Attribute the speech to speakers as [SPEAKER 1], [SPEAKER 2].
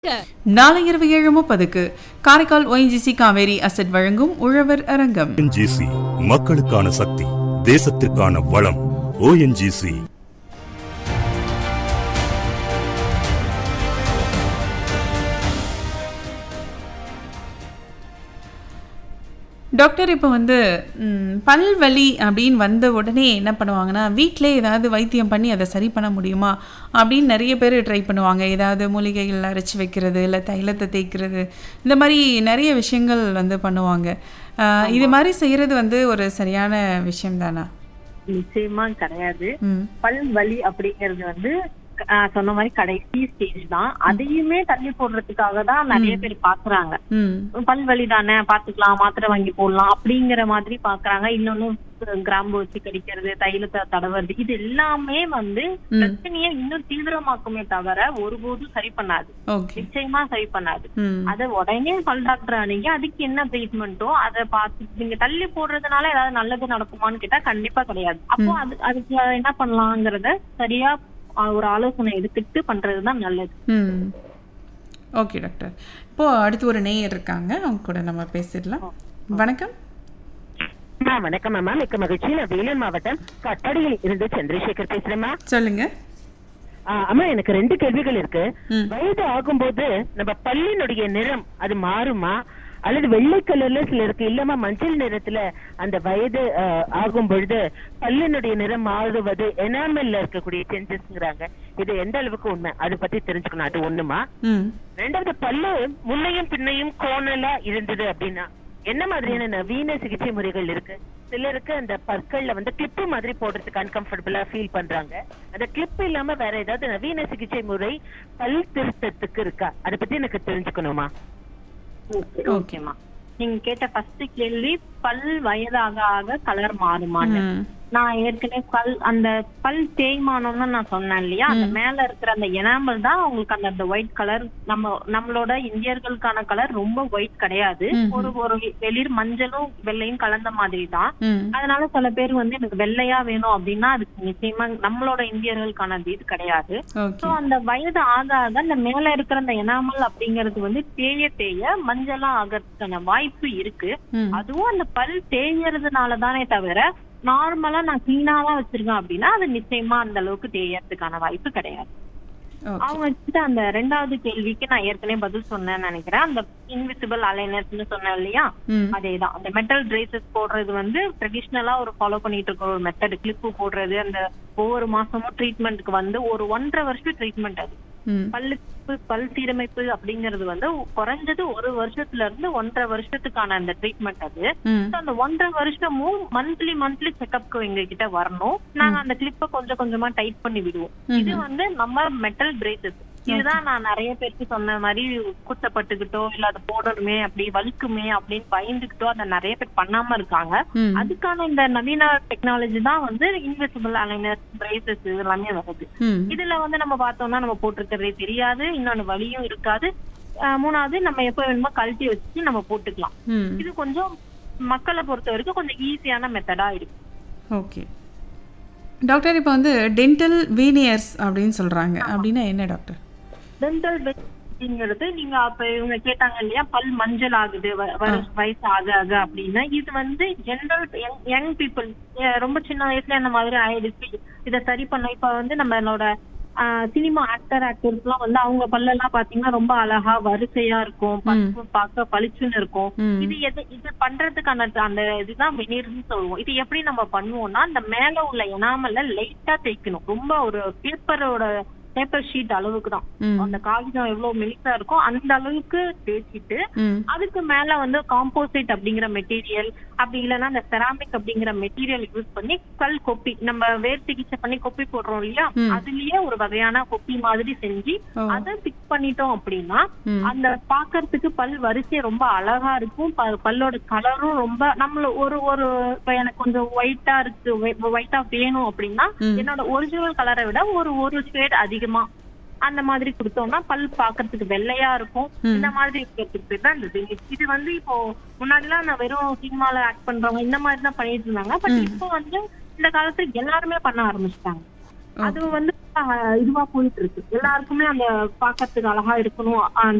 [SPEAKER 1] நாளை இரவு ஏழு முப்பதுக்கு காரைக்கால் ஒய்ஜிசி காவேரி அசட் வழங்கும் உழவர் அரங்கம்
[SPEAKER 2] ஓஎன்ஜிசி மக்களுக்கான சக்தி தேசத்திற்கான வளம் ஓஎன்ஜிசி
[SPEAKER 1] டாக்டர் இப்போ வந்து ம், பல் வலி அப்படின்னு வந்த உடனே என்ன பண்ணுவாங்கன்னா வீட்டிலே ஏதாவது வைத்தியம் பண்ணி அதை சரி பண்ண முடியுமா அப்படின்னு நிறைய பேர் ட்ரை பண்ணுவாங்க ஏதாவது மூலிகைகள் அரைச்சி வைக்கிறது இல்லை தைலத்தை தேய்க்கிறது இந்த மாதிரி நிறைய விஷயங்கள் வந்து பண்ணுவாங்க ஆஹ், இது மாதிரி செய்கிறது வந்து ஒரு சரியான விஷயம் தானா
[SPEAKER 3] நிச்சயமா கிடையாது
[SPEAKER 1] ம்
[SPEAKER 3] பல் வலி அப்படிங்கிறது வந்து ஆஹ் சொன்ன மாதிரி கடைசி ஸ்டேஜ் தான் அதையுமே தள்ளி போடுறதுக்காக தான் நிறைய பேர் பாக்குறாங்க
[SPEAKER 1] ம்
[SPEAKER 3] பல் வலி தானே பாத்துக்கலாம் மாத்திரை வாங்கி போடலாம் அப்படிங்கிற மாதிரி பாக்குறாங்க இன்னொன்னு கிராம்பு வச்சு கடிக்கிறது தைலத்தை தடவுறது இது எல்லாமே வந்து பிரச்சனையை இன்னும் தீவிரமாக்குமே தவிர ஒருபோதும் சரி பண்ணாது
[SPEAKER 1] ஓகே
[SPEAKER 3] நிச்சயமா சரி பண்ணாது
[SPEAKER 1] ம்
[SPEAKER 3] அத உடனே பல் டாக்டர் அணுகி அதுக்கு என்ன ட்ரீட்மெண்ட்டோ அதை பார்த்து நீங்க தள்ளி போடுறதுனால ஏதாவது நல்லது நடக்குமான்னு கேட்டா கண்டிப்பா கிடையாது அப்போ அது அதுக்கு என்ன பண்ணலாங்கிறத சரியா அஹ், ஒரு ஆலோசனை எடுத்துட்டு பண்றதுதான் நல்லது
[SPEAKER 1] ம் ஓகே டாக்டர் இப்போ அடுத்து ஒரு நேயர் இருக்காங்க அவங்க கூட நம்ம பேசிடலாம் வணக்கம்
[SPEAKER 4] ஆ வணக்கம் அம்மா மிக்க மகிழ்ச்சி நான் வேலூர் மாவட்டம் கட்டடியில் இருந்து சந்திரசேகர் பேசுறேம்மா
[SPEAKER 1] சொல்லுங்க
[SPEAKER 4] ஆ, அம்மா எனக்கு ரெண்டு கேள்விகள் இருக்கு
[SPEAKER 1] ம்.
[SPEAKER 4] வயது ஆகும்போது நம்ம பல்லினுடைய நிறம் அது மாறுமா அல்லது வெள்ளை கலர்ல சிலருக்கு இல்லமா மஞ்சள் நிறத்துல அந்த வயது ஆ, ஆகும் பொழுது பல்லினுடைய நிறம் மாறுவது எனாமல்ல இருக்கக்கூடிய சேஞ்சஸ்ங்கிறாங்க இது எந்த அளவுக்கு உண்மை அதை பத்தி தெரிஞ்சுக்கணும் அது ஒண்ணுமா
[SPEAKER 1] ம்
[SPEAKER 4] ரெண்டாவது பல்லு முன்னையும் பின்னையும் கோணலா இருந்தது அப்படின்னா என்ன மாதிரியான நவீன சிகிச்சை முறைகள் இருக்கு சிலருக்கு அந்த பற்கள்ல வந்து கிளிப்பு மாதிரி போடுறதுக்கு அன்கம்ஃபர்டபுளா ஃபீல் பண்றாங்க அந்த கிளிப் இல்லாம வேற ஏதாவது நவீன சிகிச்சை முறை பல் திருத்தத்துக்கு இருக்கா அதை பத்தி எனக்கு தெரிஞ்சுக்கணுமா
[SPEAKER 3] ஓகேமா நீங்க கேட்ட ஃபர்ஸ்ட் கேள்வி பல் வயதாக ஆக கலர் மாறுமான்னு
[SPEAKER 1] ம்
[SPEAKER 3] நான் ஏற்கனவே பல் அந்த பல் தேய்மானம்னு நான் சொன்னேன் இல்லையா அந்த மேல இருக்கிற அந்த எனாமல் தான் உங்களுக்கு அந்த அந்த ஒயிட் கலர் நம்ம நம்மளோட இந்தியர்களுக்கான கலர் ரொம்ப ஒயிட் கிடையாது ஒரு ஒரு வெளிர் மஞ்சளும் வெள்ளையும் கலந்த மாதிரி தான்
[SPEAKER 1] ம்
[SPEAKER 3] அதனால சில பேர் வந்து எனக்கு வெள்ளையா வேணும் அப்படின்னா அதுக்கு நிச்சயமா நம்மளோட இந்தியர்களுக்கான இது கிடையாது
[SPEAKER 1] ஓகே
[SPEAKER 3] சோ அந்த வயது ஆக ஆக அந்த மேல இருக்கிற அந்த எனாமல் அப்படிங்கிறது வந்து தேய தேய மஞ்சளா ஆகிறதுக்கான வாய்ப்பு இருக்கு
[SPEAKER 1] ம்
[SPEAKER 3] அதுவும் அந்த பல் தேயறதுனால தானே தவிர நார்மலா நான் கிளீனாவா வச்சிருக்கேன் அப்படின்னா அது நிச்சயமா அந்த அளவுக்கு தேயறதுக்கான வாய்ப்பு கிடையாது
[SPEAKER 1] ஓகே
[SPEAKER 3] அவங்க கிட்ட அந்த ரெண்டாவது கேள்விக்கு நான் ஏற்கனவே பதில் சொன்னேன்னு நினைக்கிறேன் அந்த இன்விசிபிள் அலைனர்ஸ்னு சொன்னேன் இல்லையா
[SPEAKER 1] ம்
[SPEAKER 3] அதேதான் அந்த மெட்டல் பிரேசஸ் போடுறது வந்து ட்ரெடிஷ்னலா ஒரு ஃபாலோ பண்ணிட்டு இருக்க ஒரு மெத்தட் கிளிப்பு போடுறது அந்த ஒவ்வொரு மாசமும் ட்ரீட்மெண்ட்க்கு வந்து ஒரு ஒன்றரை வருஷம் ட்ரீட்மெண்ட் அது
[SPEAKER 1] ம்
[SPEAKER 3] பல்லுக்கு பல் சீரமைப்பு அப்படிங்கிறது வந்து குறைஞ்சது ஒரு வருஷத்துல இருந்து ஒன்றரை வருஷத்துக்கான அந்த ட்ரீட்மெண்ட் அது
[SPEAKER 1] ம்
[SPEAKER 3] So, அந்த ஒன்றரை வருஷமும் மந்த்லி மந்த்லி செக்அப்க்கு எங்க கிட்ட வரணும் நாங்க அந்த கிளிப்ப கொஞ்சம் கொஞ்சமா டைட் பண்ணி விடுவோம் இது வந்து நம்ம மெட்டல் பிரேசஸ் இதுதான் நான் நிறைய பேருக்கு சொன்ன மாதிரி குத்தப்பட்டுக்கிட்டோ இல்ல அதை போடணுமே அப்படி வலிக்குமே அப்படின்னு பயந்துகிட்டோ அதை நிறைய பேர் பண்ணாம இருக்காங்க
[SPEAKER 1] ம்
[SPEAKER 3] அதுக்கான இந்த நவீன டெக்னாலஜி தான் வந்து இன்விசிபிள் அலைனர் பிரேசஸ் இது எல்லாமே வருது
[SPEAKER 1] ம்
[SPEAKER 3] இதுல வந்து நம்ம பார்த்தோம்னா நம்ம போட்டிருக்கிறதே தெரியாது இன்னொன்னு வலியும் இருக்காது அஹ் மூணாவது நம்ம எப்ப வேணுமோ கழட்டி வச்சு நம்ம போட்டுக்கலாம்
[SPEAKER 1] ம்
[SPEAKER 3] இது கொஞ்சம் மக்களை பொறுத்த வரைக்கும் கொஞ்சம் ஈஸியான மெத்தடா இருக்கு
[SPEAKER 1] ஓகே டாக்டர் இப்போ வந்து டென்டல் வீனியர்ஸ் அப்படின்னு சொல்கிறாங்க அப்படின்னா என்ன டாக்டர்
[SPEAKER 3] டென்டல் அப்படிங்கிறது நீங்க அப்ப இவங்க கேட்டாங்க இல்லையா பல் மஞ்சள் ஆகுது வ- வ- வயசு ஆக ஆக அப்படின்னா இது வந்து ஜென்ரல் யங் பீப்புள் ரொம்ப சின்ன வயசுல அந்த மாதிரி ஆயிடுச்சு இதை சரி பண்ண இப்ப வந்து நம்மளோட சினிமா ஆக்டர் ஆக்டர்ஸ் எல்லாம் வந்து அவங்க பல்லெல்லாம் பாத்தீங்கன்னா ரொம்ப அழகா வரிசையா இருக்கும் பல்லு பார்க்க பளிச்சுன்னு இருக்கும்
[SPEAKER 1] ம்.
[SPEAKER 3] இது எது இது பண்றதுக்கான அந்த இதுதான் வெநீர்னு சொல்லுவோம் இது எப்படி நம்ம பண்ணுவோம்னா இந்த மேல உள்ள எனாமல்ல லைட்டா தேய்க்கணும் ரொம்ப ஒரு பேப்பரோட பேப்பர் ஷீட் அளவுக்கு தான்
[SPEAKER 1] ம்.
[SPEAKER 3] அந்த காகிதம் எவ்வளவு மெலிசா இருக்கோ அந்த அளவுக்கு தேய்ச்சிட்டு
[SPEAKER 1] ம்
[SPEAKER 3] அதுக்கு மேல வந்து காம்போசிட் அப்படிங்கிற மெட்டீரியல் அப்படி இல்லைன்னா அந்த செராமிக் அப்படிங்கிற மெட்டீரியல் யூஸ் பண்ணி கல் கொப்பி நம்ம வேர் சிகிச்சை பண்ணி கொப்பி போடுறோம் இல்லையா அதுலயே ஒரு வகையான கொப்பி மாதிரி செஞ்சு
[SPEAKER 1] ஓ.
[SPEAKER 3] அதை பிக்ஸ் பண்ணிட்டோம் அப்படின்னா
[SPEAKER 1] ம்.
[SPEAKER 3] அந்த பாக்குறதுக்கு பல் வரிசை ரொம்ப அழகா இருக்கும் ப- பல்லோட கலரும் ரொம்ப நம்மள ஒரு ஒரு இப்ப எனக்கு கொஞ்சம் ஒயிட்டா இருக்கு ஒயிட்டா வேணும் அப்படின்னா என்னோட ஒரிஜினல் கலரை விட ஒரு ஒரு ஷேட் அதிகமா அந்த மாதிரி கொடுத்தோம்னா பல் பாக்குறதுக்கு வெள்ளையா இருக்கும் இந்த மாதிரி இருக்கிறதுக்கு பேர் தான் இந்த veneers. இது வந்து இப்போ முன்னாடி எல்லாம் நான் வெறும் சினிமால ஆக்ட் பண்றவங்க இந்த மாதிரி தான் பண்ணிட்டு இருந்தாங்க பட் இப்போ வந்து இந்த காலத்துல எல்லாருமே பண்ண ஆரம்பிச்சிட்டாங்க அது வந்து ஆஹ், இதுவா போயிட்டு இருக்கு எல்லாருக்குமே அந்த பாக்கிறதுக்கு அழகா இருக்கணும் அந்த